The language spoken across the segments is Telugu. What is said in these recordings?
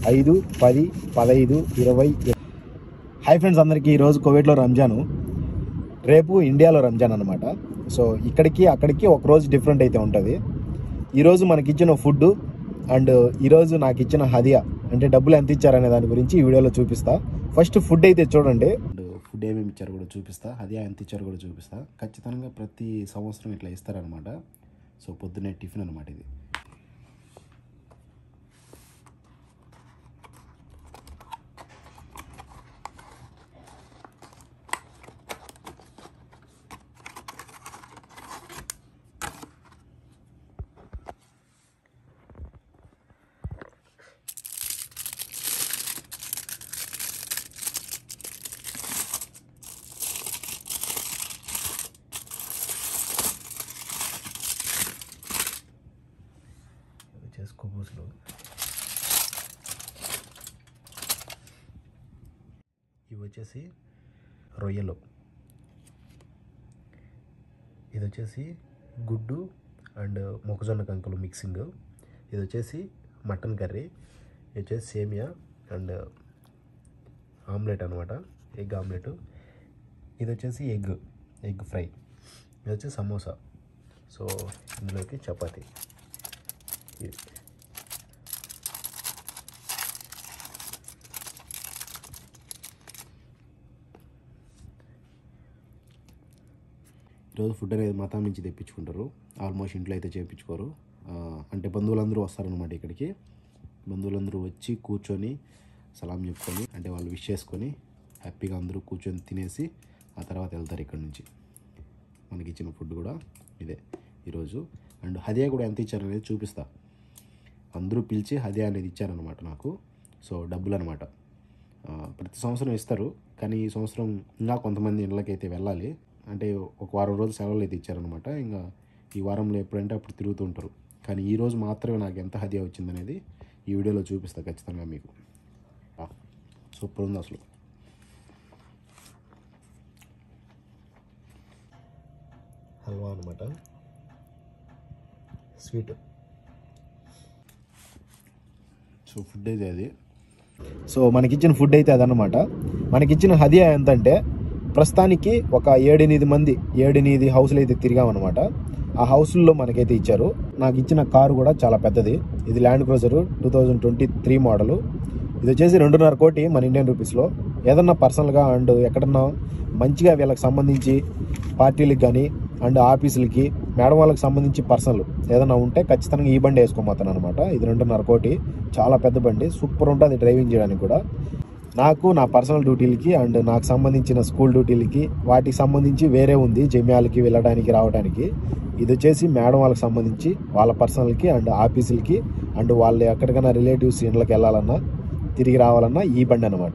ఐదు పది పదహైదు ఇరవై హాయ్ ఫ్రెండ్స్ అందరికీ ఈరోజు కువైట్లో రంజాను రేపు ఇండియాలో రంజాన్ అనమాట సో ఇక్కడికి అక్కడికి ఒక రోజు డిఫరెంట్ అయితే ఉంటుంది ఈరోజు మనకిచ్చిన ఫుడ్ అండ్ ఈరోజు నాకు ఇచ్చిన హదియా అంటే డబ్బులు ఎంత ఇచ్చారనే దాని గురించి ఈ వీడియోలో చూపిస్తా ఫస్ట్ ఫుడ్ అయితే చూడండి ఫుడ్ ఏమేమి ఇచ్చారో కూడా చూపిస్తా హదియా ఎంత ఇచ్చారో కూడా చూపిస్తా ఖచ్చితంగా ప్రతి సంవత్సరం ఇట్లా ఇస్తారనమాట సో పొద్దున్నే టిఫిన్ అనమాట ఇది చేసుకో పూసలు ఇవి వచ్చేసి రొయ్యలు ఇది వచ్చేసి గుడ్డు అండ్ మొక్కజొన్న కంకులు మిక్సింగ్ ఇది వచ్చేసి మటన్ కర్రీ ఇది వచ్చేసి సేమియా అండ్ ఆమ్లెట్ అనమాట ఎగ్ ఆమ్లెట్ ఇది వచ్చేసి ఎగ్ ఎగ్ ఫ్రై ఇది వచ్చేసి సమోసా సో ఇందులోకి చపాతీ ఇది ఈరోజు ఫుడ్ అనేది మతం నుంచి తెప్పించుకుంటారు ఆల్మోస్ట్ ఇంట్లో అయితే చేయించుకోరు ఆ, అంటే బంధువులందరూ వస్తారనమాట ఇక్కడికి బంధువులందరూ వచ్చి కూర్చొని సలాం చెప్పుకొని అంటే వాళ్ళు విష్ చేసుకొని హ్యాపీగా అందరూ కూర్చొని తినేసి ఆ తర్వాత వెళ్తారు ఇక్కడ నుంచి మనకి ఇచ్చిన ఫుడ్ కూడా ఇదే ఈరోజు అండ్ హదియా కూడా ఎంత ఇచ్చారనేది చూపిస్తా అందరూ పిలిచి హదియా అనేది ఇచ్చారనమాట నాకు సో డబ్బులు అనమాట ప్రతి సంవత్సరం ఇస్తారు కానీ ఈ సంవత్సరం ఇంకా కొంతమంది ఇళ్ళకైతే వెళ్ళాలి అంటే ఒక వారం రోజులు సెలవులు అయితే ఇచ్చారనమాట ఇంకా ఈ వారంలో ఎప్పుడంటే అప్పుడు తిరుగుతూ ఉంటారు కానీ ఈ రోజు మాత్రమే నాకు ఎంత హదియా వచ్చిందనేది ఈ వీడియోలో చూపిస్తా ఖచ్చితంగా మీకు ఆ, సూపర్ ఉంది అసలు హల్వా అనమాట స్వీట్ సో ఫుడ్ అయితే అది సో మనకిచ్చిన ఫుడ్ అయితే అదనమాట మనకిచ్చిన హదియా ఎంత అంటే ప్రస్తుతానికి ఒక ఏడెనిమిది మంది ఏడెనిమిది హౌస్లు అయితే తిరిగామన్నమాట ఆ హౌస్ల్లో మనకైతే ఇచ్చారు నాకు ఇచ్చిన కారు కూడా చాలా పెద్దది ఇది Land Cruiser two thousand twenty three model ఇది వచ్చేసి రెండున్నర కోటి మన ఇండియన్ రూపీస్లో ఏదన్నా పర్సనల్గా అండ్ ఎక్కడన్నా మంచిగా వీళ్ళకి సంబంధించి పార్టీలకు కానీ అండ్ ఆఫీసులకి మేడం వాళ్ళకి సంబంధించి పర్సనల్ ఏదైనా ఉంటే ఖచ్చితంగా ఈ బండి వేసుకోబోతాను అనమాట ఇది రెండున్నర కోటి చాలా పెద్ద బండి సూపర్ ఉంటుంది డ్రైవింగ్ చేయడానికి కూడా నాకు నా పర్సనల్ డ్యూటీలకి అండ్ నాకు సంబంధించిన స్కూల్ డ్యూటీలకి వాటికి సంబంధించి వేరే ఉంది జమ్యాలకి వెళ్ళడానికి రావడానికి ఇది వచ్చేసి మేడం వాళ్ళకి సంబంధించి వాళ్ళ పర్సనల్కి అండ్ ఆఫీసులకి అండ్ వాళ్ళు ఎక్కడికైనా రిలేటివ్స్ ఇండ్లకి వెళ్ళాలన్నా తిరిగి రావాలన్నా ఈ బండి అనమాట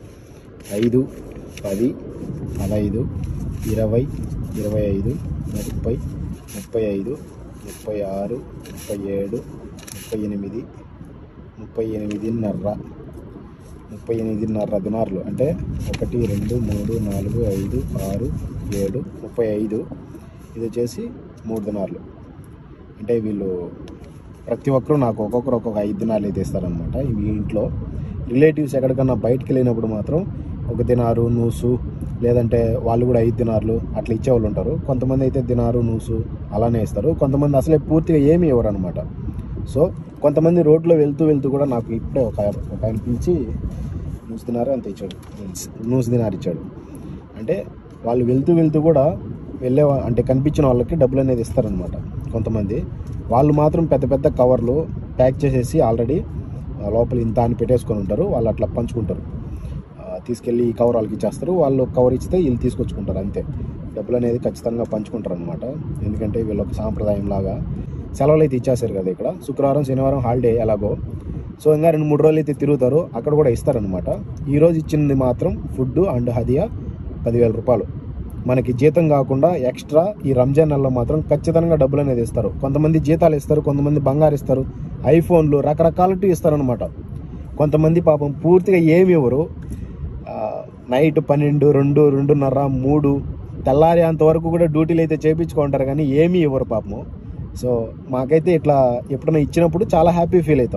ఐదు పది పదహైదు ఇరవై ఇరవై ఐదు ముప్పై ముప్పై ఐదు ముప్పై ఆరు ముప్పై ఏడు ముప్పై ఎనిమిది ముప్పై ఎనిమిదిన్నర ముప్పై ఎనిమిదిన్నర దినార్లు అంటే ఒకటి రెండు మూడు నాలుగు ఐదు ఆరు ఏడు ముప్పై ఐదు ఇది వచ్చేసి మూడు దినార్లు అంటే వీళ్ళు ప్రతి ఒక్కరు నాకు ఒక్కొక్కరు ఒక్కొక్క ఐదు దినాలు అయితే ఇస్తారనమాట ఇవి ఇంట్లో రిలేటివ్స్ ఎక్కడికన్నా బయటకు వెళ్ళినప్పుడు మాత్రం ఒక దినారు నూసు లేదంటే వాళ్ళు కూడా ఐదు దినార్లు అట్లా ఇచ్చేవాళ్ళు ఉంటారు కొంతమంది అయితే దినారు నూసు అలానే ఇస్తారు కొంతమంది అసలే పూర్తిగా ఏమీ ఇవ్వరు అనమాట సో కొంతమంది రోడ్లో వెళ్తూ వెళ్తూ కూడా నాకు ఇప్పుడే ఒక ఒక ఆయన పిలిచి నూసు దినారు అంత ఇచ్చాడు నూసు దినారు ఇచ్చాడు అంటే వాళ్ళు వెళ్తూ వెళ్తూ కూడా వెళ్ళే వా- అంటే కనిపించిన వాళ్ళకి డబ్బులు అనేది ఇస్తారనమాట కొంతమంది వాళ్ళు మాత్రం పెద్ద పెద్ద కవర్లు ప్యాక్ చేసేసి ఆల్రెడీ లోపల ఇంత అని పెట్టేసుకొని ఉంటారు వాళ్ళు అట్లా పంచుకుంటారు ఆ, తీసుకెళ్ళి ఈ కవర్ వాళ్ళకి ఇచ్చేస్తారు వాళ్ళు కవర్ ఇస్తే వీళ్ళు తీసుకొచ్చుకుంటారు అంతే డబ్బులు అనేది ఖచ్చితంగా పంచుకుంటారు అనమాట ఎందుకంటే వీళ్ళ ఒక సాంప్రదాయం లాగా సెలవులు అయితే ఇచ్చేసారు కదా ఇక్కడ శుక్రవారం శనివారం హాలిడే ఎలాగో సో ఇంకా రెండు మూడు రోజులు అయితే తిరుగుతారు అక్కడ కూడా ఇస్తారనమాట ఈ రోజు ఇచ్చింది మాత్రం ఫుడ్ అండ్ హదియా పదివేల రూపాయలు మనకి జీతం కాకుండా ఎక్స్ట్రా ఈ రంజాన్ నెలలో మాత్రం ఖచ్చితంగా డబ్బులు అనేది ఇస్తారు కొంతమంది జీతాలు ఇస్తారు కొంతమంది బంగారు ఇస్తారు ఐఫోన్లు రకరకాలటి ఇస్తారనమాట కొంతమంది పాపం పూర్తిగా ఏమి ఇవ్వరు ఆ, నైట్ పన్నెండు రెండు రెండున్నర మూడు తెల్లారి అంతవరకు కూడా డ్యూటీలు అయితే చేయించుకుంటారు కానీ ఏమీ ఇవ్వరు పాపము సో మాకైతే ఇట్లా ఎప్పుడైనా ఇచ్చినప్పుడు చాలా హ్యాపీ ఫీల్ అవుతాం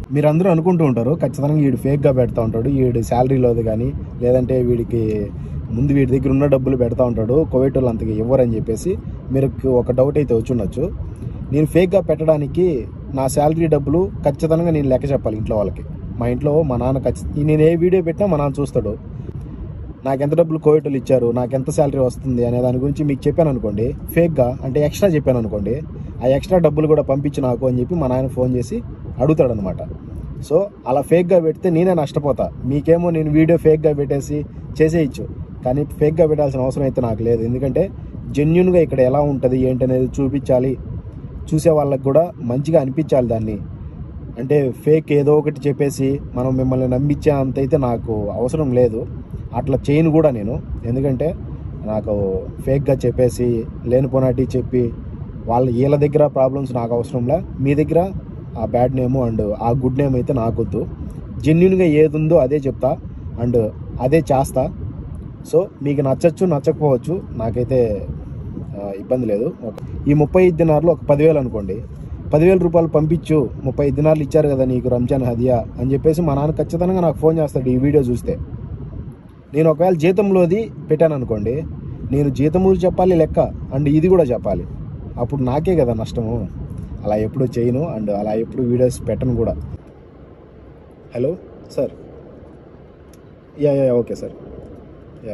మీరు అందరూ అనుకుంటూ ఉంటారు ఖచ్చితంగా వీడు ఫేక్గా పెడతా ఉంటాడు వీడి శాలరీలోది కానీ లేదంటే వీడికి ముందు వీడి దగ్గర ఉన్న డబ్బులు పెడతా ఉంటాడు కోవిడ్ వాళ్ళు అంతగా ఇవ్వరని చెప్పేసి మీరు ఒక డౌట్ అయితే వచ్చి ఉండొచ్చు నేను ఫేక్గా పెట్టడానికి నా శాలరీ డబ్బులు ఖచ్చితంగా నేను లెక్క చెప్పాలి ఇంట్లో వాళ్ళకి మా ఇంట్లో మా నాన్న ఖచ్చితంగా నేను ఏ వీడియో పెట్టినా మా నాన్న చూస్తాడు నాకు ఎంత డబ్బులు కోవిడ్ వాళ్ళు ఇచ్చారు నాకు ఎంత శాలరీ వస్తుంది అనే దాని గురించి మీకు చెప్పాను అనుకోండి ఫేక్గా అంటే ఎక్స్ట్రా చెప్పాను అనుకోండి ఆ ఎక్స్ట్రా డబ్బులు కూడా పంపించి నాకు అని చెప్పి మా నాయన ఫోన్ చేసి అడుగుతాడు అనమాట సో అలా ఫేక్గా పెడితే నేనే నష్టపోతా మీకేమో నేను వీడియో ఫేక్గా పెట్టేసి చేసేయచ్చు కానీ ఫేక్గా పెట్టాల్సిన అవసరం అయితే నాకు లేదు ఎందుకంటే జెన్యున్గా ఇక్కడ ఎలా ఉంటుంది ఏంటి అనేది చూపించాలి చూసే వాళ్ళకి కూడా మంచిగా అనిపించాలి దాన్ని అంటే ఫేక్ ఏదో ఒకటి చెప్పేసి మనం మిమ్మల్ని నమ్మించే అంత అయితే నాకు అవసరం లేదు అట్లా చేయను కూడా నేను ఎందుకంటే నాకు ఫేక్గా చెప్పేసి లేనిపోనాటి చెప్పి వాళ్ళ వీళ్ళ దగ్గర ప్రాబ్లమ్స్ నాకు అవసరంలే మీ దగ్గర ఆ బ్యాడ్ నేమ్ అండ్ ఆ గుడ్ నేమ్ అయితే నాకొద్దు జెన్యున్గా ఏది ఉందో అదే చెప్తా అండ్ అదే చేస్తా సో మీకు నచ్చచ్చు నచ్చకపోవచ్చు నాకైతే ఆ, ఇబ్బంది లేదు ఒక- ఈ ముప్పై ఐదు దినార్లు ఒక పదివేలు అనుకోండి పదివేల రూపాయలు పంపించు ముప్పై ఐదు దినార్లు ఇచ్చారు కదా నీకు రంజాన్ హదియా అని చెప్పేసి మా నాన్న ఖచ్చితంగా నాకు ఫోన్ చేస్తాడు ఈ వీడియో చూస్తే నేను ఒకవేళ జీతంలోది పెట్టాను అనుకోండి నేను జీతము చెప్పాలి లెక్క అండ్ ఇది కూడా చెప్పాలి అప్పుడు నాకే కదా నష్టము అలా ఎప్పుడు చేయను అండ్ అలా ఎప్పుడు వీడియోస్ పెట్టను కూడా hello sir yeah yeah okay sir yeah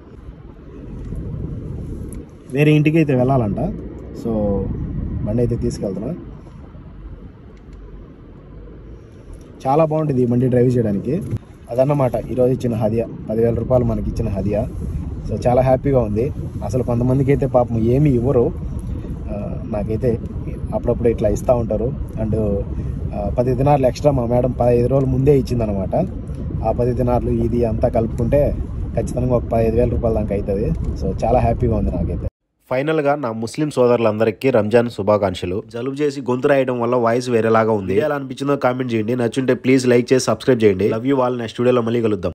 వేరే ఇంటికి అయితే వెళ్ళాలంట సో బండి అయితే తీసుకెళ్తున్నా చాలా బాగుంటుంది ఈ బండి డ్రైవ్ చేయడానికి అదన్నమాట ఈరోజు ఇచ్చిన హదియా పదివేల రూపాయలు మనకి ఇచ్చిన హదియా సో చాలా హ్యాపీగా ఉంది అసలు కొంతమందికి అయితే పాపం ఏమీ ఇవ్వరు ఆ, నాకైతే అప్పుడప్పుడు ఇట్లా ఇస్తూ ఉంటారు అండ్ ఆ, పది దినార్లు ఎక్స్ట్రా మా మేడం పదహైదు రోజుల ముందే ఇచ్చిందనమాట ఆ పది దినార్లు ఇది అంతా కలుపుకుంటే ఖచ్చితంగా ఒక పదహైదు వేల రూపాయల దాకా అవుతుంది సో చాలా హ్యాపీగా ఉంది నాకైతే ఫైనల్ గా నా ముస్లిం సోదరులందరికీ రంజాన్ శుభాకాంక్షలు జలుబు చేసి గొంతు రాయడం వల్ల వాయిస్ వేరేలాగా ఉంది ఎలా అనిపించిందో కామెంట్ చేయండి నచ్చుంటే ప్లీజ్ లైక్ చేసి సబ్స్క్రైబ్ చేయండి లవ్ యూ వాళ్ళ నెక్స్ట్ వీడియోలో మళ్ళీ కలుద్దాం